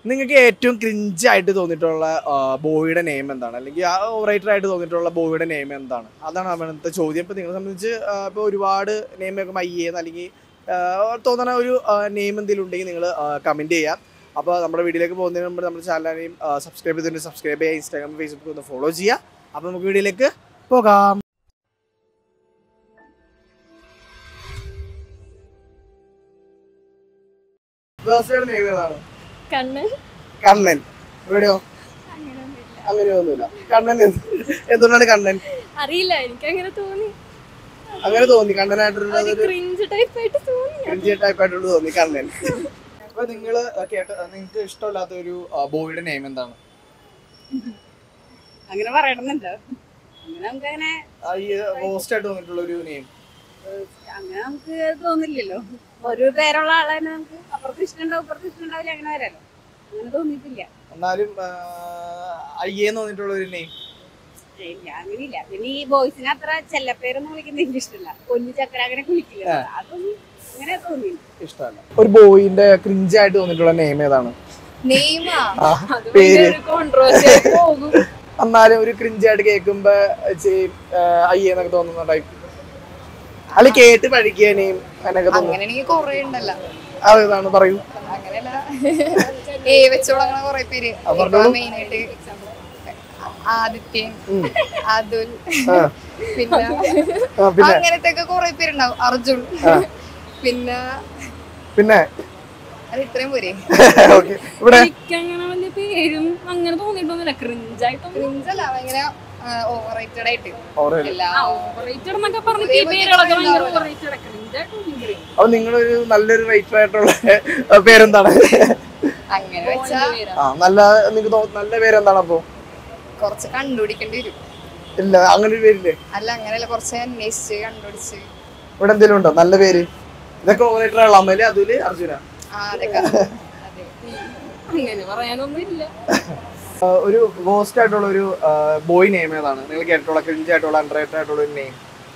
നിങ്ങൾക്ക് ഏറ്റവും ക്രിഞ്ച് ആയിട്ട് തോന്നിയിട്ടുള്ള ബോയുടെ നെയിം എന്താണ് അല്ലെങ്കിൽ ആ റൈറ്റർ ആയിട്ട് തോന്നിയിട്ടുള്ള ബോയുടെ നെയിം എന്താണ് അതാണ് നമ്മുടെ ചോദ്യം ഇപ്പൊ നിങ്ങളെ സംബന്ധിച്ച് ഇപ്പോൾ ഒരുപാട് നെയിം ഒക്കെ മയ്യേന്ന് അല്ലെങ്കിൽ ആ, തോന്നുന്ന ഒരു നെയിം എന്തെങ്കിലും ഉണ്ടെങ്കിൽ നിങ്ങൾ കമന്റ് ചെയ്യാം അപ്പോൾ നമ്മുടെ വീഡിയോയിലേക്ക് പോകുന്നതിന് മുമ്പ് നമ്മുടെ ചാനലിനെയും സബ്സ്ക്രൈബ് ചെയ്തിട്ട് സബ്സ്ക്രൈബ് ചെയ്യുക ഇൻസ്റ്റാഗ്രാം ഫേസ്ബുക്ക് ഒന്ന് ഫോളോ ചെയ്യുക അപ്പോൾ നമുക്ക് വീഡിയോയിലേക്ക് പോകാം നെയിം ഏതാണ് കണ്ണ് കണ്ണൻ എവിടെയോ അങ്ങനെയൊന്നുമില്ല കണ്ണൻ എന്ത്- എന്തുകൊണ്ടാണ് കണ്ണൻ അറിയില്ല എനിക്ക് അങ്ങനെ തോന്നി അങ്ങനെ തോന്നി കണ്ണനായിട്ടുള്ള ഒരു ക്രിഞ്ച് ടൈപ്പ് ആയിട്ട് തോന്നി ക്രിഞ്ചി ടൈപ്പായിട്ടുള്ള തോന്നി കണ്ണൻ അപ്പൊ നിങ്ങള് കേട്ട നിങ്ങൾക്ക് ഇഷ്ടമില്ലാത്ത ഒരു ബോയുടെ നെയിം എന്താണ് അങ്ങനെ പറയണമെന്നുണ്ടോ അങ്ങനെ നമുക്ക് അങ്ങനെ ആ, ഈ മോസ്റ്റ് ആയിട്ട് തോന്നിയിട്ടുള്ള ഒരു നെയിം അങ്ങനെ നമുക്ക് തോന്നില്ലല്ലോ ഒരു പേരുള്ള ആളെ തന്നെ നമുക്ക് അപ്പുറത്ത് ഇഷ്ടമുണ്ടാവും ഇപ്പുറത്ത് ഇഷ്ടമുണ്ടാവില്ല അങ്ങനെ വരാലോ അങ്ങനെ തോന്നിയിട്ടില്ല എന്നാലും അയ്യേന്ന് തോന്നിയിട്ടുള്ള ഒരു നെയിം ഇല്ല അങ്ങനെയില്ല പിന്നെ ഈ ബോയ്സിന് അത്ര ചെല്ലപ്പേരൊന്നും വിളിക്കുന്നത് എനിക്ക് ഇഷ്ടമല്ല പൊന്നു ചക്കര അങ്ങനെ വിളിക്കില്ല അതൊന്നും അങ്ങനെ തോന്നി ഇഷ്ടമല്ല ഒരു ബോയിന്റെ ക്രിഞ്ച് ആയിട്ട് തോന്നിയിട്ടുള്ള നെയിം ഏതാണ് നെയ്മാ ആ, അത് പേര് ഒരു കോൺട്രോവേഴ്സി പോകും എന്നാലും ഒരു ക്രിഞ്ച് ആയിട്ട് കേൾക്കുമ്പോ ഇച്ചിരി, ആ, അയ്യേന്നൊക്കെ തോന്നുന്ന ടൈപ്പ് അല്ല കേട്ട് പഠിക്കുക നെയിം അങ്ങനെയൊക്കെ തോന്നുന്നു അങ്ങനെയാണെങ്കിൽ കൊറേ ഉണ്ടല്ലോ അതേതാണ് പറയൂ അങ്ങനെയല്ല ഏ വെച്ച് തുടങ്ങണ കൊറേ പേര് ആ, പറഞ്ഞോളൂ. മെയിൻ ആയിട്ട് ആദിത്യൻ ഉം. അതുൽ ആ, പിന്നെ ആ, പിന്നെ അങ്ങനത്തെ ഒക്കെ കൊറേ പേരുണ്ടാവും അർജുൻ ആ. പിന്നെ പിന്നെ അത് ഇത്രയും പോരെ ഓക്കെ ഇവിടെ എനിക്ക് അങ്ങനെ വലിയ പേരും അങ്ങനെ തോന്നിയിട്ടൊന്നുമില്ല ക്രിഞ്ചായിട്ടൊന്നും ക്രിഞ്ചല്ല ഭയങ്കര ഓവർ റേറ്റഡ് ആയിട്ട് ഓർമ്മയില്ല എല്ലാ ഓവറേറ്റഡ് എന്നൊക്കെ പറഞ്ഞിട്ട് ഈ പേരുകളൊക്കെ ഭയങ്കര ഓവറേറ്റഡ് ക്രിഞ്ചായിട്ടൊന്നും അപ്പൊ നിങ്ങളൊരു നല്ലൊരു റൈറ്റർ ആയിട്ടുള്ള ആ, പേരെന്താണ് അങ്ങനെ വെച്ചാ ആ നല്ല നിങ്ങൾക്ക് തോ- നല്ല പേരെന്താണ് അപ്പൊ കുറച്ച് കണ്ടുപിടിക്കേണ്ടി വരും ഇല്ല അങ്ങനെ ഒരു പേരില്ലേ അല്ല അങ്ങനെയല്ല കുറച്ച് അന്വേഷിച്ച് കണ്ടുപിടിച്ച് ഇവിടെ എന്തെങ്കിലും ഉണ്ടോ നല്ല പേര് ഇതൊക്കെ ഓപ്പറേറ്റർ ആണല്ലോ അമ്മല് അതില് അർജുന ആ അതൊക്കെ അങ്ങനെ പറയാനൊന്നും ഇല്ല ആ, ഒരു ഗോസ്റ്റ് ആയിട്ടുള്ള ഒരു ബോയ് നെയിം ഏതാണ് നിങ്ങൾ കേട്ടിട്ടുള്ള ക്രിഞ്ച് ആയിട്ടുള്ള അണ്ടറേറ്റഡ് ആയിട്ടുള്ള ഒരു നെയിം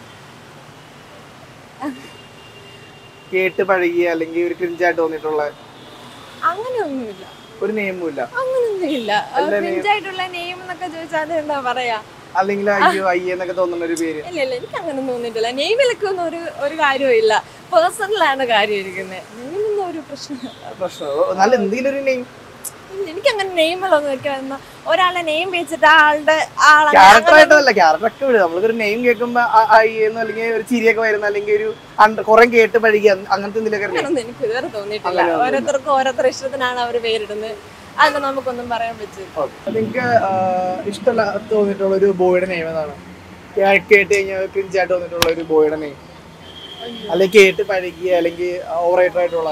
കേട്ട് പഴകിയ അല്ലെങ്കിൽ ഒരു ക്രിഞ്ച് ആയിട്ട് തോന്നിയിട്ടുള്ള അങ്ങനെയൊന്നുമില്ല ഒരു നെയിമും ഇല്ല അങ്ങനെയൊന്നുമില്ല അല്ല, name- ക്രിഞ്ചായിട്ടുള്ള നെയിം എന്നൊക്കെ ചോദിച്ചാൽ എന്താ പറയാ അല്ലെങ്കിൽ അയ്യോ അയ്യേ എന്നൊക്കെ തോന്നുന്ന ഒരു പേര് ഇല്ല ഇല്ല എനിക്ക് അങ്ങനെ തോന്നിയിട്ടില്ല നെയിമിലൊക്കെ ഒന്നും ഒരു ഒരു കാര്യവും ഇല്ല പേഴ്സണലാണ് കാര്യം ഇരിക്കുന്നത് നെയിമൊന്നും ഒരു പ്രശ്നമില്ല പ്രശ്നം നല്ല എന്തെങ്കിലും ഒരു നെയിം എനിക്ക് അങ്ങനെ നെയിമിലൊന്നും വെക്കാൻ ഒരാളെ നെയിം വെച്ചിട്ട് ആ ആളുടെ ആളെ ക്യാരക്ടർ ആയിട്ടല്ല ക്യാരക്ടർ ഒക്കെ വിടും നമ്മൾക്ക് ഒരു നെയിം കേൾക്കുമ്പോ ആ- അയ്യെന്ന് അല്ലെങ്കിൽ ഒരു ചിരിയൊക്കെ വരുന്ന അല്ലെങ്കിൽ ഒരു അണ്ട- കുറെ കേട്ട് പഴകിയ അങ്ങനത്തെ എന്തെങ്കിലുമൊക്കെ അങ്ങനൊന്നും എനിക്ക് ഇതുവരെ തോന്നിയിട്ടില്ല അങ്ങനെയൊന്നും ഇല്ല. ഓരോരുത്തർക്കും ഓരോരുത്തർ ഇഷ്ടത്തിനാണ് അവർ പേരിടുന്നത് അതിന് നമുക്കൊന്നും പറയാൻ പറ്റും നിങ്ങൾക്ക് ഇഷ്ടമല്ല തോന്നിയിട്ടുള്ള ഒരു ബോയുടെ നെയിം ഏതാണ് കേ- കേട്ട് കഴിഞ്ഞാൽ ക്രിഞ്ച് ആയിട്ട് തോന്നിയിട്ടുള്ള ഒരു ബോയുടെ നെയിം അല്ലെങ്കിൽ കേട്ട് പഴകിയ അല്ലെങ്കിൽ ഓവറേറ്റർ ആയിട്ടുള്ള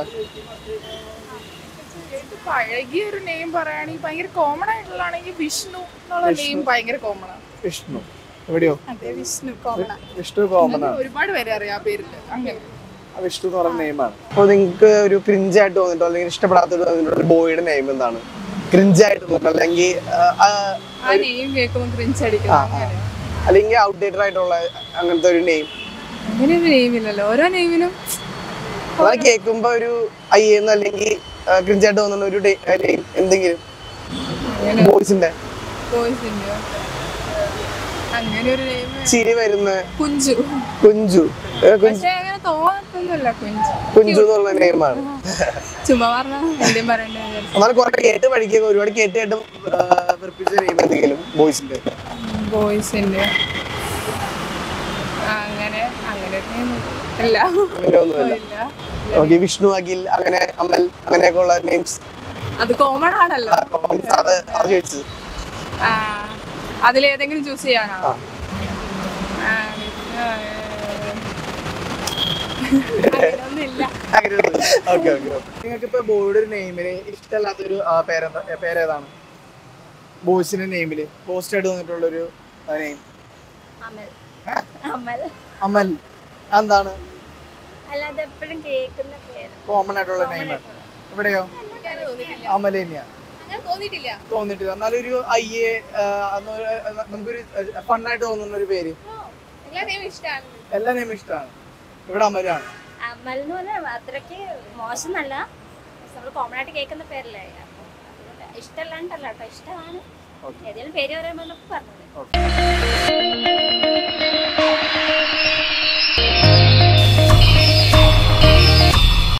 പഴകിയ ഒരു നെയിം പറയുകയാണെങ്കിൽ ഭയങ്കര കോമൺ ആയിട്ടുള്ളതാണെങ്കിൽ വിഷ്ണു എന്നുള്ള നെയിം ഭയങ്കര കോമൺ ആണ് വിഷ്ണു എവിടെയോ അതെ വിഷ്ണു കോമൺ വിഷ്ണു കോമൺ ആണ് ഒരുപാട് പേരെ അറിയാം ആ പേരില് അങ്ങനെ ആ വിഷ്ണു എന്ന് പറയുന്ന നെയിമാണ് അപ്പോൾ നിങ്ങൾക്ക് ഒരു ക്രിഞ്ച് ആയിട്ട് തോന്നിട്ടോ അല്ലെങ്കിൽ ഇഷ്ടപ്പെടാത്ത ഒരു ബോയുടെ നെയിം എന്താണ് ക്രിഞ്ച് ആയിട്ട് തോന്നിട്ടോ അല്ലെങ്കിൽ ആ, ആ, ആ നെയിം കേൾക്കുമ്പോൾ ക്രിഞ്ച് ആ, അടിക്കുന്നു ആ. അങ്ങനെ അല്ലെങ്കിൽ ഔട്ട്ഡേറ്റഡ് ആയിട്ടുള്ള അങ്ങനത്തെ ഒരു നെയിം അങ്ങനെ ഒരു നെയിം ഇല്ലല്ലോ ഓരോ നെയിമിനും അത് കേൾക്കുമ്പോ ഒരു അയ്യെന്ന് അല്ലെങ്കിൽ ക്രിഞ്ച് ആയിട്ട് തോന്നുന്ന ഒരു നെയിം എന്തെങ്കിലും ബോയ്സിന്റെ ബോയ്സിന്റെ അങ്ങനെ ഒരു നെയിം ചിരി വരുന്ന കുഞ്ചു കുഞ്ചു ഏ, കുഞ്ചു പക്ഷെ അങ്ങനെ തോന്നത്തൊന്നുമല്ല കുഞ്ചു കുഞ്ചു എന്നുള്ള നെയിമാണ് ചുമ്മാ പറഞ്ഞ എന്തെങ്കിലും പറയണ്ടേ വിചാരിച്ചു. എന്നാൽ കുറെ കേട്ട് പഠിക്കുക ഒരുപാട് കേട്ട് കേട്ട് വെറുപ്പിച്ച നെയിം എന്തെങ്കിലും ബോയ്സിന്റെ ബോയ്സിന്റെ അങ്ങനെ അങ്ങനെ ഒരു name ഇല്ല അങ്ങനെ ഒന്നുമില്ല ഇല്ല ഓക്കെ വിഷ്ണു അഖിൽ അങ്ങനെ അമൽ അങ്ങനെയൊക്കെ ഉള്ള നെയിംസ് അത് കോമൺ ആണല്ലോ അത് അത് ചോദിച്ചത് ആ, അതിലേതെങ്കിലും ചൂസ് ചെയ്യാനോ ആ. ആ, ആ, അങ്ങനെയൊന്നുമില്ല ഓക്കെ ഓക്കെ നിങ്ങൾക്ക് ഇപ്പൊ ബോയുടെ ഒരു നെയിമില് ഇഷ്ടമല്ലാത്തൊരു ആ, പേരെന്താ ഏ, പേരേതാണ് ബോയ്സിന്റെ നെയിമില് പോസ്റ്റ് ആയിട്ട് തോന്നിട്ടുള്ള ഒരു നെയിം അമൽ അമൽ അമൽ എന്താണ് അല്ലാതെ എപ്പോഴും കേൾക്കുന്ന പേര് കോമൺ ആയിട്ടുള്ള നെയിം എവിടെയോ അമൽ തന്നെയാ അങ്ങനെ തോന്നിയിട്ടില്ല തോന്നിട്ടില്ല എന്നാലും ഒരു അയ്യേ ആ, അന്നൊരു, ആ, നമുക്കൊരു ഫണ്ണായിട്ട് തോന്നുന്ന ഒരു പേര് എല്ലാ നെയിം ഇഷ്ടമാണ് എല്ലാ നെയിം ഇഷ്ടമാണ് ഇവിടെ അമലാണ് അമൽ എന്ന് പറഞ്ഞാൽ അത്രയ്ക്ക് മോശം എന്നല്ല നമ്മൾ കോമൺ ആയിട്ട് കേൾക്കുന്ന പേരല്ലേ അപ്പൊ ഇഷ്ടമല്ലാണ്ടല്ല കേട്ടോ ഇഷ്ടമാണ് Okay. ഏതെങ്കിലും പേര് പറയാൻ പറഞ്ഞപ്പോൾ പറഞ്ഞത്